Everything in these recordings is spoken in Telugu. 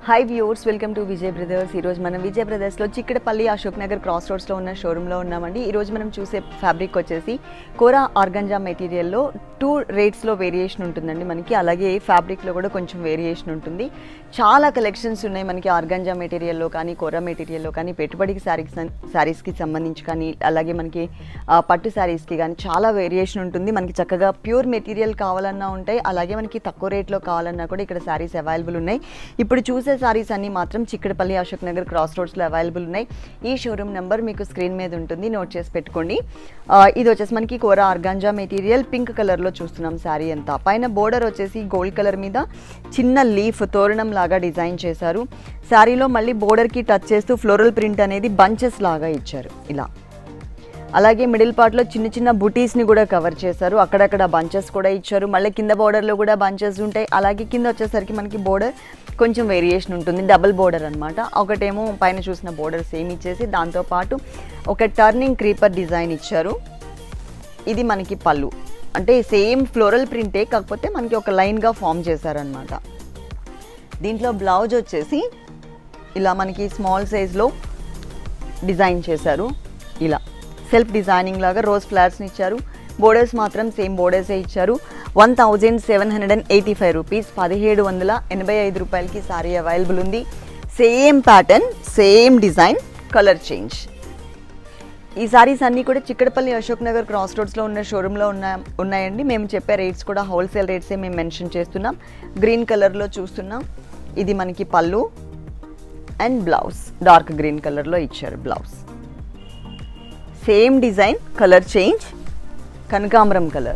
hi viewers welcome to Vijay Brothers ఈరోజు మనం విజయ్ బ్రదర్స్లో చిక్కడపల్లి అశోక్ నగర్ క్రాస్ రోడ్స్లో ఉన్న షోరూంలో ఉన్నామండి ఈరోజు మనం చూసే ఫ్యాబ్రిక్ వచ్చేసి కోరా ఆర్గంజా మెటీరియల్లో టూ రేట్స్లో వేరియేషన్ ఉంటుందండి మనకి అలాగే ఫ్యాబ్రిక్లో కూడా కొంచెం వేరియేషన్ ఉంటుంది చాలా కలెక్షన్స్ ఉన్నాయి మనకి ఆర్గంజా మెటీరియల్లో కానీ కోరా మెటీరియల్లో కానీ పెట్టుబడికి శారీస్ శారీస్కి సంబంధించి కానీ అలాగే మనకి ఆ, పట్టు శారీస్కి కానీ చాలా వేరియేషన్ ఉంటుంది మనకి చక్కగా ప్యూర్ మెటీరియల్ కావాలన్నా ఉంటాయి అలాగే మనకి తక్కువ రేట్లో కావాలన్నా కూడా ఇక్కడ శారీస్ అవైలబుల్ ఉన్నాయి ఇప్పుడు చూసే శారీస్ అన్ని మాత్రం చిక్కడపల్లి అశోక్ నగర్ క్రాస్ రోడ్స్లో అవైలబుల్ ఉన్నాయి ఈ షోరూమ్ నెంబర్ మీకు స్క్రీన్ మీద ఉంటుంది నోట్ చేసి పెట్టుకోండి ఆ, ఇది వచ్చేసి మనకి కోరా ఆర్గాంజా మెటీరియల్ పింక్ కలర్లో చూస్తున్నాం శారీ అంతా పైన బోర్డర్ వచ్చేసి గోల్డ్ కలర్ మీద చిన్న లీఫ్ తోరణం లాగా డిజైన్ చేశారు శారీలో మళ్ళీ బోర్డర్కి టచ్ చేస్తూ ఫ్లోరల్ ప్రింట్ అనేది బంచెస్ లాగా ఇచ్చారు ఇలా అలాగే మిడిల్ పార్ట్లో చిన్న చిన్న బుటీస్ని కూడా కవర్ చేశారు అక్కడక్కడ బంచెస్ కూడా ఇచ్చారు మళ్ళీ కింద బోర్డర్లో కూడా బంచెస్ ఉంటాయి అలాగే కింద వచ్చేసరికి మనకి బోర్డర్ కొంచెం వేరియేషన్ ఉంటుంది డబుల్ బోర్డర్ అనమాట ఒకటేమో పైన చూసిన బోర్డర్ సేమ్ ఇచ్చేసి దాంతోపాటు ఒక టర్నింగ్ క్రీపర్ డిజైన్ ఇచ్చారు ఇది మనకి పళ్ళు అంటే సేమ్ ఫ్లోరల్ ప్రింటే కాకపోతే మనకి ఒక లైన్గా ఫామ్ చేశారనమాట దీంట్లో బ్లౌజ్ వచ్చేసి ఇలా మనకి స్మాల్ సైజ్లో డిజైన్ చేశారు ఇలా సెల్ఫ్ డిజైనింగ్ లాగా రోజ్ ఫ్లవర్స్ని ఇచ్చారు బోర్డర్స్ మాత్రం సేమ్ బోర్డర్సే ఇచ్చారు one thousand seven hundred and eighty five rupees పదిహేడు వందల ఎనభై ఐదు రూపాయలకి సారీ అవైలబుల్ ఉంది same pattern same design colour change ఈ సారీస్ అన్నీ కూడా చిక్కడపల్లి అశోక్ నగర్ క్రాస్ రోడ్స్లో ఉన్న షోరూంలో ఉన్న ఉన్నాయండి మేము చెప్పే రేట్స్ కూడా హోల్సేల్ రేట్సే మేము మెన్షన్ చేస్తున్నాం గ్రీన్ కలర్లో చూస్తున్నాం ఇది మనకి పళ్ళు అండ్ బ్లౌజ్ డార్క్ గ్రీన్ కలర్లో ఇచ్చారు blouse same design colour change కనకాంబరం కలర్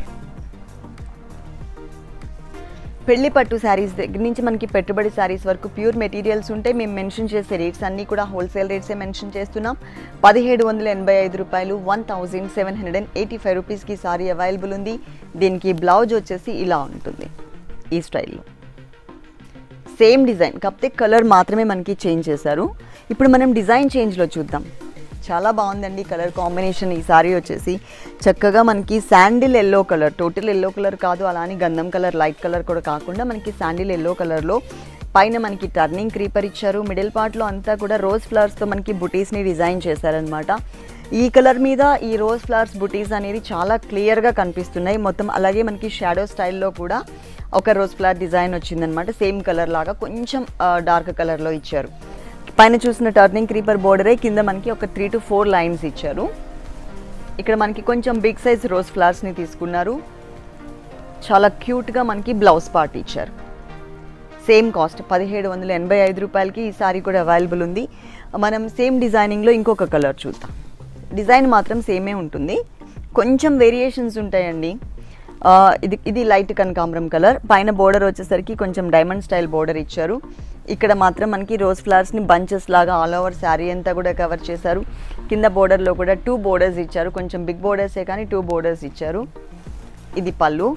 పెళ్లి పట్టు శారీస్ దగ్గర నుంచి మనకి పెట్టుబడి శారీస్ వరకు ప్యూర్ మెటీరియల్స్ ఉంటే మేము మెన్షన్ చేసే రేట్స్ అన్నీ కూడా హోల్సేల్ రేట్సే మెన్షన్ చేస్తున్నాం పదిహేడు వందల ఎనభై ఐదు రూపాయలు one thousand seven hundred and eighty five రూపీస్కి సారీ అవైలబుల్ ఉంది దీనికి బ్లౌజ్ వచ్చేసి ఇలా ఉంటుంది ఈ స్టైల్లో సేమ్ డిజైన్ కాకపోతే కలర్ మాత్రమే మనకి చేంజ్ చేశారు ఇప్పుడు మనం డిజైన్ చేంజ్లో చూద్దాం చాలా బాగుందండి కలర్ కాంబినేషన్ ఈ సారీ వచ్చేసి చక్కగా మనకి sandal yellow colour total yellow colour కాదు అలా అని గంధం కలర్ లైట్ కలర్ కూడా కాకుండా మనకి శాండిల్ ఎల్లో కలర్లో పైన మనకి టర్నింగ్ క్రీపర్ ఇచ్చారు మిడిల్ పార్ట్లో అంతా కూడా రోజ్ ఫ్లవర్స్తో మనకి బుటీస్ని డిజైన్ చేశారనమాట ఈ కలర్ మీద ఈ రోజ్ ఫ్లవర్స్ బుటీస్ అనేది చాలా క్లియర్గా కనిపిస్తున్నాయి మొత్తం అలాగే మనకి షాడో స్టైల్లో కూడా ఒక రోజ్ ఫ్లవర్ డిజైన్ వచ్చిందనమాట సేమ్ కలర్ లాగా కొంచెం డార్క్ కలర్లో ఇచ్చారు పైన చూసిన టర్నింగ్ క్రీపర్ బోర్డరే కింద మనకి ఒక త్రీ టు ఫోర్ లైన్స్ ఇచ్చారు ఇక్కడ మనకి కొంచెం బిగ్ సైజ్ రోజ్ ఫ్లవర్స్ని తీసుకున్నారు చాలా క్యూట్గా మనకి బ్లౌజ్ పార్ట్ ఇచ్చారు సేమ్ కాస్ట్ పదిహేడు వందల ఎనభై ఐదు రూపాయలకి ఈ సారీ కూడా అవైలబుల్ ఉంది మనం సేమ్ డిజైనింగ్లో ఇంకొక కలర్ చూద్దాం డిజైన్ మాత్రం సేమే ఉంటుంది కొంచెం వేరియేషన్స్ ఉంటాయండి ఆ, ఇది ఇది లైట్ కనకాంబరం కలర్ పైన బోర్డర్ వచ్చేసరికి కొంచెం డైమండ్ స్టైల్ బోర్డర్ ఇచ్చారు ఇక్కడ మాత్రం మనకి రోజ్ ఫ్లవర్స్ని బంచెస్ లాగా ఆల్ ఓవర్ శారీ అంతా కూడా కవర్ చేశారు కింద బోర్డర్లో కూడా టూ బోర్డర్స్ ఇచ్చారు కొంచెం బిగ్ బోర్డర్సే కానీ టూ బోర్డర్స్ ఇచ్చారు ఇది పళ్ళు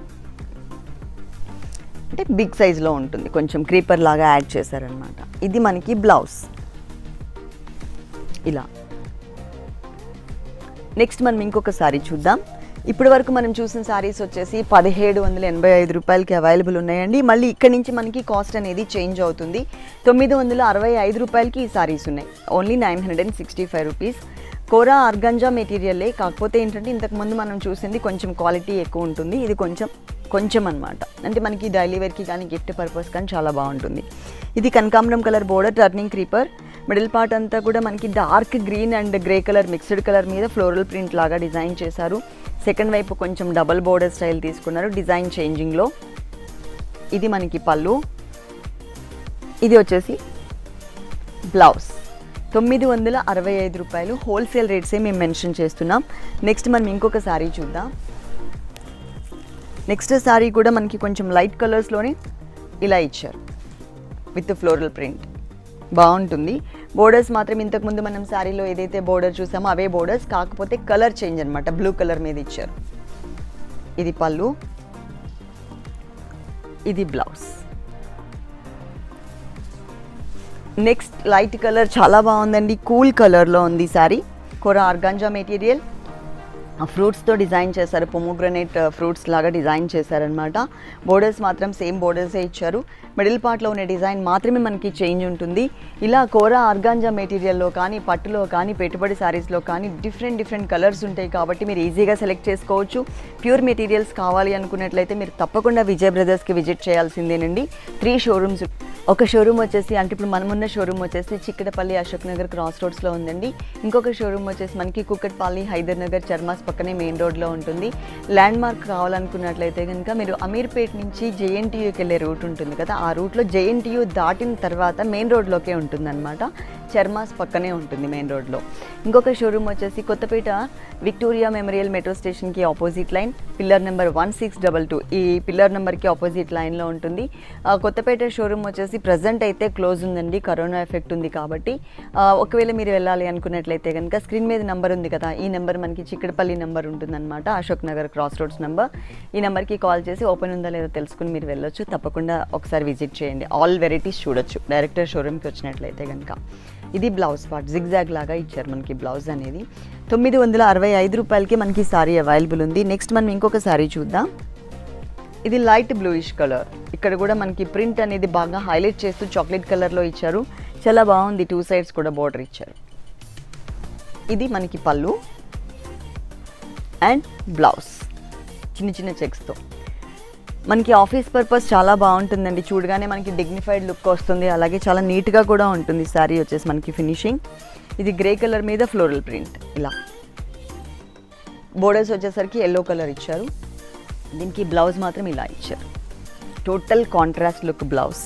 అంటే బిగ్ సైజ్లో ఉంటుంది కొంచెం క్రీపర్ లాగా యాడ్ చేశారనమాట ఇది మనకి బ్లౌజ్ ఇలా నెక్స్ట్ మనం ఇంకొక సారీ చూద్దాం ఇప్పటి వరకు మనం చూసిన సారీస్ వచ్చేసి పదిహేడు వందల ఎనభై ఐదు రూపాయలకి అవైలబుల్ ఉన్నాయండి మళ్ళీ ఇక్కడ నుంచి మనకి కాస్ట్ అనేది చేంజ్ అవుతుంది తొమ్మిది వందల అరవై ఐదు రూపాయలకి ఈ సారీస్ ఉన్నాయి only nine hundred and sixty five rupees kora organza మెటీరియలే కాకపోతే ఏంటంటే ఇంతకుముందు మనం చూసింది కొంచెం క్వాలిటీ ఎక్కువ ఉంటుంది ఇది కొంచెం కొంచెం అనమాట అంటే మనకి డైలీ వేర్కి కానీ గిఫ్ట్ పర్పస్ కానీ చాలా బాగుంటుంది ఇది కనకాంబరం colour border turning creeper middle part అంతా కూడా మనకి dark green and grey colour mixed colour మీద ఫ్లోరల్ ప్రింట్ లాగా డిజైన్ చేశారు సెకండ్ వైపు కొంచెం డబల్ బోర్డర్ స్టైల్ తీసుకున్నారు డిజైన్ చేంజింగ్లో ఇది మనకి పళ్ళు ఇది వచ్చేసి బ్లౌజ్ తొమ్మిది వందల అరవై ఐదు రూపాయలు హోల్సేల్ రేట్సే మేము మెన్షన్ చేస్తున్నాం నెక్స్ట్ మనం ఇంకొక శారీ చూద్దాం నెక్స్ట్ శారీ కూడా మనకి కొంచెం లైట్ కలర్స్లోనే ఇలా ఇచ్చారు విత్ ఫ్లోరల్ ప్రింట్ బాగుంటుంది బోర్డర్స్ మాత్రం ఇంతకుముందు మనం శారీలో ఏదైతే బోర్డర్ చూసామో అవే బోర్డర్స్ కాకపోతే కలర్ చేంజ్ అనమాట బ్లూ కలర్ మీద ఇచ్చారు ఇది పళ్ళు ఇది బ్లౌజ్ నెక్స్ట్ లైట్ కలర్ చాలా బాగుందండి కూల్ కలర్లో ఉంది శారీ కొర ఆర్గాంజా మెటీరియల్ ఫ్రూట్స్తో డిజైన్ చేశారు పొమోగ్రనేట్ ఫ్రూట్స్ లాగా డిజైన్ చేశారనమాట బోర్డర్స్ మాత్రం సేమ్ బోర్డర్సే ఇచ్చారు మిడిల్ పార్ట్లో ఉన్న డిజైన్ మాత్రమే మనకి చేంజ్ ఉంటుంది ఇలా కోరా ఆర్గాంజా మెటీరియల్లో కానీ పట్టులో కానీ పెట్టుబడి శారీస్లో కానీ డిఫరెంట్ డిఫరెంట్ కలర్స్ ఉంటాయి కాబట్టి మీరు ఈజీగా సెలెక్ట్ చేసుకోవచ్చు ప్యూర్ మెటీరియల్స్ కావాలి అనుకున్నట్లయితే మీరు తప్పకుండా విజయ్ బ్రదర్స్కి విజిట్ చేయాల్సిందేనండి త్రీ షోరూమ్స్ ఒక షోరూమ్ వచ్చేసి అంటే ఇప్పుడు మనమున్న షోరూమ్ వచ్చేసి చిక్కడపల్లి అశోక్ నగర్ క్రాస్ రోడ్స్లో ఉందండి ఇంకొక షోరూమ్ వచ్చేసి మనకి కుక్కట్పల్లి హైదర్ నగర్ చర్మాస్ పక్కనే మెయిన్ రోడ్లో ఉంటుంది ల్యాండ్ మార్క్ కావాలనుకున్నట్లయితే కనుక మీరు అమీర్పేట్ నుంచి జేఎన్టీయూకి వెళ్ళే రూట్ ఉంటుంది కదా ఆ రూట్లో జేఎన్టీయూ దాటిన తర్వాత మెయిన్ రోడ్లోకే ఉంటుందన్నమాట చర్మాస్ పక్కనే ఉంటుంది మెయిన్ రోడ్లో ఇంకొక షోరూమ్ వచ్చేసి కొత్తపేట విక్టోరియా మెమోరియల్ మెట్రో స్టేషన్కి opposite line pillar number one six double two ఈ పిల్లర్ నెంబర్కి ఆపోజిట్ లైన్లో ఉంటుంది ఆ, కొత్తపేట షోరూమ్ వచ్చేసి ప్రజెంట్ అయితే క్లోజ్ ఉందండి కరోనా ఎఫెక్ట్ ఉంది కాబట్టి ఆ, ఒకవేళ మీరు వెళ్ళాలి అనుకున్నట్లయితే కనుక స్క్రీన్ మీద నెంబర్ ఉంది కదా ఈ నెంబర్ మనకి చిక్కడపల్లి నెంబర్ ఉంటుందన్నమాట Ashok Nagar cross roads number ఈ నెంబర్కి కాల్ చేసి ఓపెన్ ఉందా లేదో తెలుసుకుని మీరు వెళ్ళొచ్చు తప్పకుండా ఒకసారి విజిట్ చేయండి ఆల్ వెరైటీస్ చూడొచ్చు డైరెక్టర్ షోరూమ్కి వచ్చినట్లయితే కనుక ఇది బ్లౌజ్ పార్ట్ జిగ్జాగ్ లాగా ఇచ్చారు మనకి బ్లౌజ్ అనేది తొమ్మిది వందల అరవై ఐదు రూపాయలకి మనకి సారీ అవైలబుల్ ఉంది నెక్స్ట్ మనం ఇంకొక సారీ చూద్దాం ఇది లైట్ బ్లూయిష్ కలర్ ఇక్కడ కూడా మనకి ప్రింట్ అనేది బాగా హైలైట్ చేస్తూ చాక్లెట్ కలర్లో ఇచ్చారు చాలా బాగుంది టూ సైడ్స్ కూడా బార్డర్ ఇచ్చారు ఇది మనకి పళ్ళు అండ్ బ్లౌజ్ చిన్న చిన్న చెక్స్తో మనకి ఆఫీస్ పర్పస్ చాలా బాగుంటుందండి చూడగానే మనకి డిగ్నిఫైడ్ లుక్ వస్తుంది అలాగే చాలా నీట్గా కూడా ఉంటుంది శారీ వచ్చేసి మనకి ఫినిషింగ్ ఇది గ్రే కలర్ మీద ఫ్లోరల్ ప్రింట్ ఇలా బోర్డర్స్ వచ్చేసరికి ఎల్లో కలర్ ఇచ్చారు దీనికి బ్లౌజ్ మాత్రం ఇలా ఇచ్చారు total contrast look blouse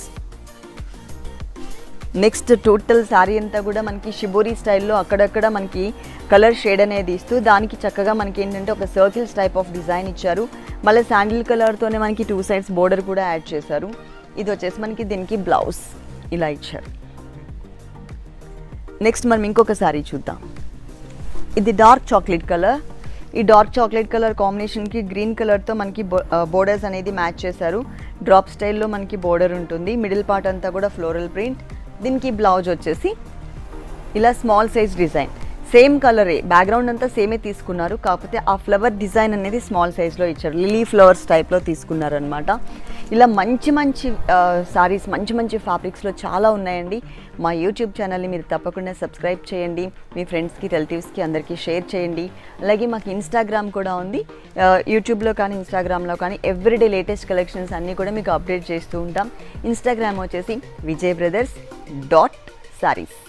next total sari అంతా కూడా మనకి షిబోరి స్టైల్లో అక్కడక్కడ మనకి కలర్ షేడ్ అనేది ఇస్తూ దానికి చక్కగా మనకి ఏంటంటే ఒక సర్కిల్స్ టైప్ ఆఫ్ డిజైన్ ఇచ్చారు మళ్ళీ శాండిల్ కలర్తోనే మనకి టూ సైడ్స్ బోర్డర్ కూడా యాడ్ చేశారు ఇది వచ్చేసి మనకి దీనికి బ్లౌజ్ ఇలా ఇచ్చారు నెక్స్ట్ మనం ఇంకొక శారీ చూద్దాం ఇది డార్క్ చాక్లెట్ కలర్ ఈ డార్క్ చాక్లెట్ కలర్ కాంబినేషన్కి గ్రీన్ కలర్తో మనకి బోర్డర్స్ అనేది మ్యాచ్ చేశారు డ్రాప్ స్టైల్లో మనకి బోర్డర్ ఉంటుంది మిడిల్ పార్ట్ అంతా కూడా ఫ్లోరల్ ప్రింట్ దీనికి బ్లౌజ్ వచ్చేసి ఇలా స్మాల్ సైజ్ డిజైన్ సేమ్ కలరే బ్యాక్గ్రౌండ్ అంతా సేమే తీసుకున్నారు కాకపోతే ఆ ఫ్లవర్ డిజైన్ అనేది స్మాల్ సైజ్లో ఇచ్చారు లిలీ ఫ్లవర్స్ టైప్లో తీసుకున్నారు అనమాట ఇలా మంచి మంచి సారీస్ మంచి మంచి ఫ్యాబ్రిక్స్లో చాలా ఉన్నాయండి మా యూట్యూబ్ ఛానల్ని మీరు తప్పకుండా సబ్స్క్రైబ్ చేయండి మీ ఫ్రెండ్స్కి రిలేటివ్స్కి అందరికీ షేర్ చేయండి అలాగే మాకు ఇన్స్టాగ్రామ్ కూడా ఉంది ఆ, యూట్యూబ్లో కానీ ఇన్స్టాగ్రామ్లో కానీ ఎవ్రీడే లేటెస్ట్ కలెక్షన్స్ అన్నీ కూడా మీకు అప్డేట్ చేస్తూ ఉంటాం ఇన్స్టాగ్రామ్ వచ్చేసి విజయ్ బ్రదర్స్ డాట్ సారీస్